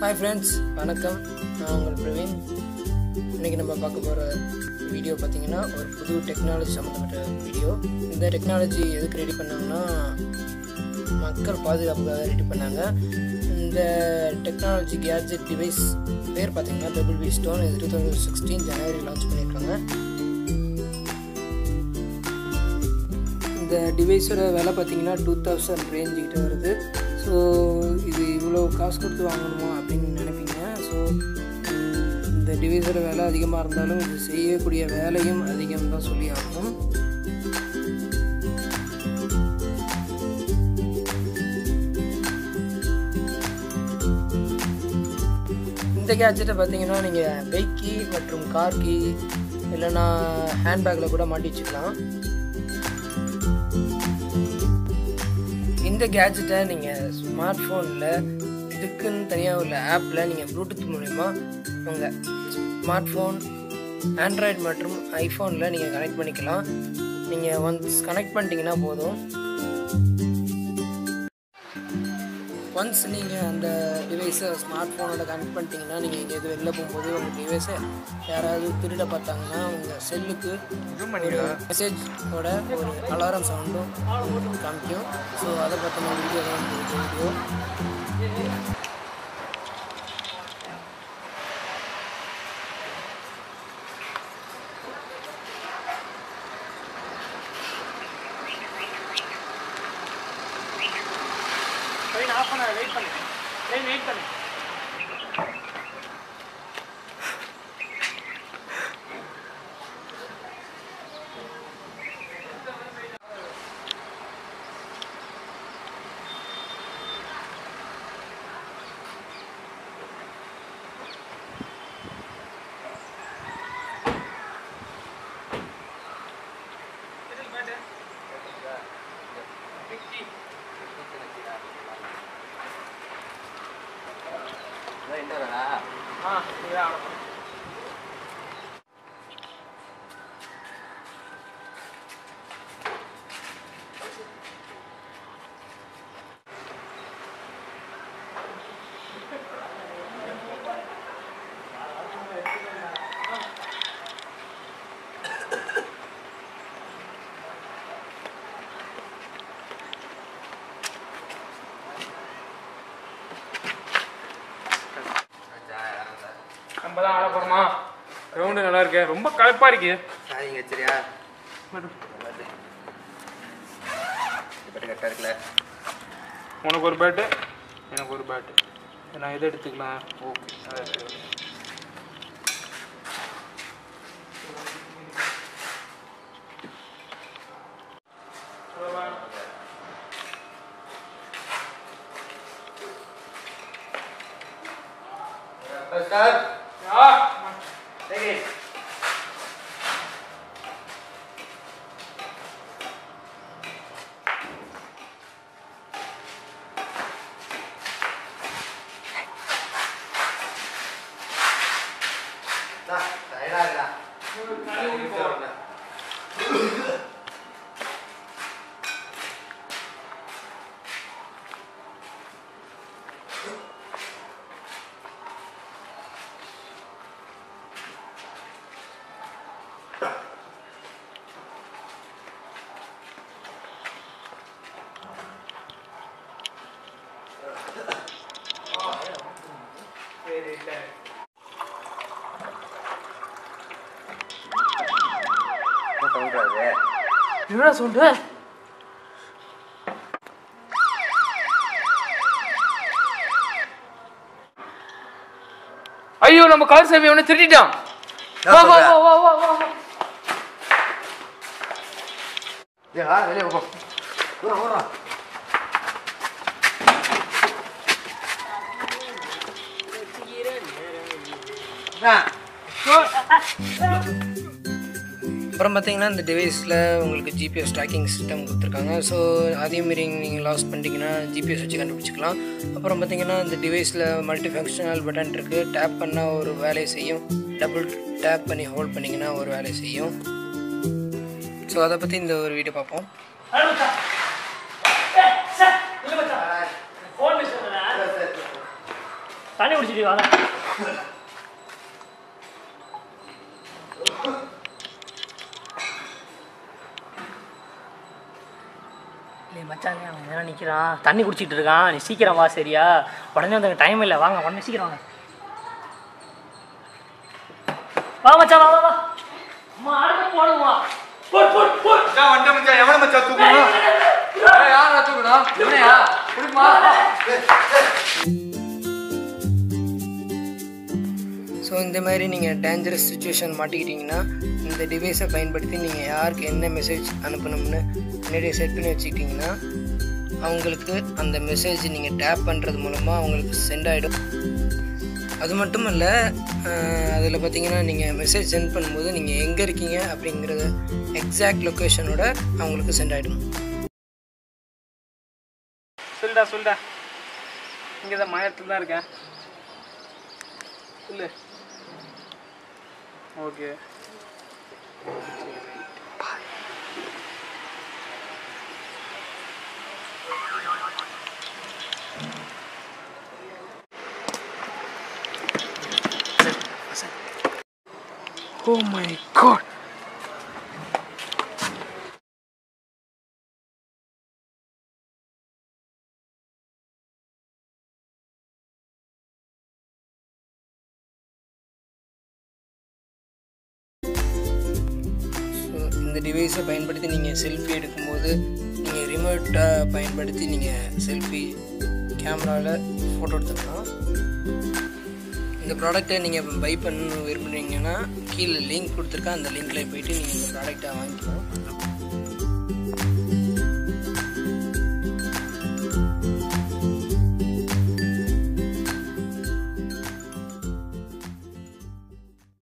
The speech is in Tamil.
ஹாய் ஃப்ரெண்ட்ஸ் வணக்கம் நான் உங்கள் பிரவீன் இன்றைக்கி நம்ம பார்க்க போகிற வீடியோ பார்த்தீங்கன்னா ஒரு புது டெக்னாலஜி சம்மந்தப்பட்ட வீடியோ இந்த டெக்னாலஜி எதுக்கு ரெடி பண்ணாங்கன்னா மக்கள் பாதுகாப்புக்காக ரெடி பண்ணாங்க இந்த டெக்னாலஜி கேட்ஜெட் டிவைஸ் பேர் பார்த்தீங்கன்னா டபுள் பி ஸ்டோன் இது டூ தௌசண்ட் சிக்ஸ்டீன் ஜனவரி லான்ச் பண்ணியிருக்காங்க இந்த டிவைஸோட விலை பார்த்தீங்கன்னா டூ தௌசண்ட் ரேஞ்சுக்கிட்ட வருது ஸோ இது இவ்வளோ காசு கொடுத்து வாங்கணுமா அப்படின்னு நினைப்பீங்க ஸோ இந்த டிவைஸோட விலை அதிகமாக இருந்தாலும் இது செய்யக்கூடிய வேலையும் அதிகம் தான் சொல்லி ஆகணும் இந்த கேட்ஜெட்டை பார்த்தீங்கன்னா நீங்கள் பைக் கீ மற்றும் கார் கீ இல்லைன்னா ஹேண்ட்பேக்கில் கூட மாட்டி வச்சுக்கலாம் இந்த கேட்ஜெட்டை நீங்கள் ஸ்மார்ட் ஃபோனில் இதுக்குன்னு தனியாக உள்ள ஆப்பில் நீங்கள் ப்ளூடூத் மூலிமா உங்கள் ஸ்மார்ட் ஃபோன் ஆண்ட்ராய்டு மற்றும் ஐஃபோனில் நீங்கள் கனெக்ட் பண்ணிக்கலாம் நீங்கள் ஒன்ஸ் கனெக்ட் பண்ணிட்டீங்கன்னா போதும் ஒன்ஸ் நீங்கள் அந்த டிவைஸை ஸ்மார்ட் ஃபோனோட கனெக்ட் பண்ணிட்டீங்கன்னா நீங்கள் எங்கேயாவது வெளில போகும்போது உங்கள் டிவைஸை யாராவது திருட பார்த்தாங்கன்னா உங்கள் செல்லுக்கு ஒரு மெசேஜோட ஒரு அலாரம் சவுண்டும் காமிக்கும் ஸோ அதை பற்றின வீடியோ தான் இந்த வீடியோ ஆஃப் பண்ண வெயிட் பண்ணு வெயிட் பண்ணு ஆ இதான் நம்ம தான் ஆட போகிறோமா கிரவுண்டு நல்லா இருக்கு ரொம்ப களைப்பா இருக்கு சாரிங்க வச்சிரியா இப்போ கரெக்டாக இருக்குல்ல உனக்கு ஒரு பேட்டு எனக்கு ஒரு பேட்டு நான் எதை எடுத்துக்கலாம் ஓகே அதை எடுத்துக்கலாம் சார் ஆ சரி டயர்டாக இருக்கா சரி சரி என்ன சொல்கிறாரு என்னடா சொல்ற ஐயோ நம்ம கார் சேவை அவனை திருட்டிட்டான் வா வா வா வா வா வா வா. ஏ வா வெளியே போ ஊரா ஊரா அப்புறம் பார்த்தீங்கன்னா இந்த டிவைஸில் உங்களுக்கு ஜிபிஎஸ் ட்ராக்கிங் சிஸ்டம் கொடுத்துருக்காங்க ஸோ அதே மாரி நீங்கள் லாஸ் பண்ணிட்டீங்கன்னா ஜிபிஎஸ் வச்சு கண்டுபிடிச்சிக்கலாம் அப்புறம் பார்த்தீங்கன்னா இந்த டிவைஸில் மல்டி ஃபங்க்ஷனல் பட்டன் இருக்குது டேப் பண்ணால் ஒரு வேலையை செய்யும் டபுள் டேப் பண்ணி ஹோல்ட் பண்ணிங்கன்னா ஒரு வேலையை செய்யும் ஸோ அதை பற்றி இந்த ஒரு வீடியோ பார்ப்போம் தண்ணி குடிச்சிட்டு வாங்க இல்லை மச்சான் அவன் என்ன நிற்கிறான் தண்ணி குடிச்சிட்டு இருக்கான் நீ சீக்கிரம் வா சரியா உடனே வந்து டைம் இல்லை வாங்க உடனே சீக்கிரம் வாங்க வா மச்சான் வா வா வா அம்மா அடுத்து போடுமா போட் போட் போட் மச்சான் வந்துட்டேன் மச்சான் எவனை மச்சான் தூக்கணும் யாரா தூக்கணும் இவனையா குடுக்குமா ஸோ இந்த மாதிரி நீங்கள் டேஞ்சரஸ் சுச்சுவேஷன் மாட்டிக்கிட்டீங்கன்னா இந்த டிவைஸை பயன்படுத்தி நீங்கள் யாருக்கு என்ன மெசேஜ் அனுப்பணும்னு முன்னாடியே செட் பண்ணி வச்சுக்கிட்டிங்கன்னா அவங்களுக்கு அந்த மெசேஜ் நீங்கள் டேப் பண்ணுறது மூலமாக அவங்களுக்கு சென்ட் ஆகிடும் அது மட்டும் இல்லை அதில் பார்த்தீங்கன்னா நீங்கள் மெசேஜ் சென்ட் பண்ணும்போது நீங்கள் எங்கே இருக்கீங்க அப்படிங்கிறத எக்ஸாக்ட் லொக்கேஷனோட அவங்களுக்கு சென்ட் ஆகிடும் சொல்லுடா சொல்லுடா இங்கே தான் மாயத்தில் தான் இருக்கேன் சொல்லு okay Oh my god. So இந்த டிவைஸை பயன்படுத்தி நீங்கள் செல்ஃபி எடுக்கும்போது நீங்கள் ரிமோட்டை பயன்படுத்தி நீங்கள் செல்ஃபி கேமராவில் ஃபோட்டோ எடுத்துக்கலாம் இந்த ப்ராடக்ட்டை நீங்கள் பை பண்ணணும் விரும்புனீங்கன்னா கீழே லிங்க் கொடுத்துருக்கேன் அந்த லிங்க்கில் போயிட்டு நீங்கள் இந்த ப்ராடக்ட்டை வாங்கிக்கலாம்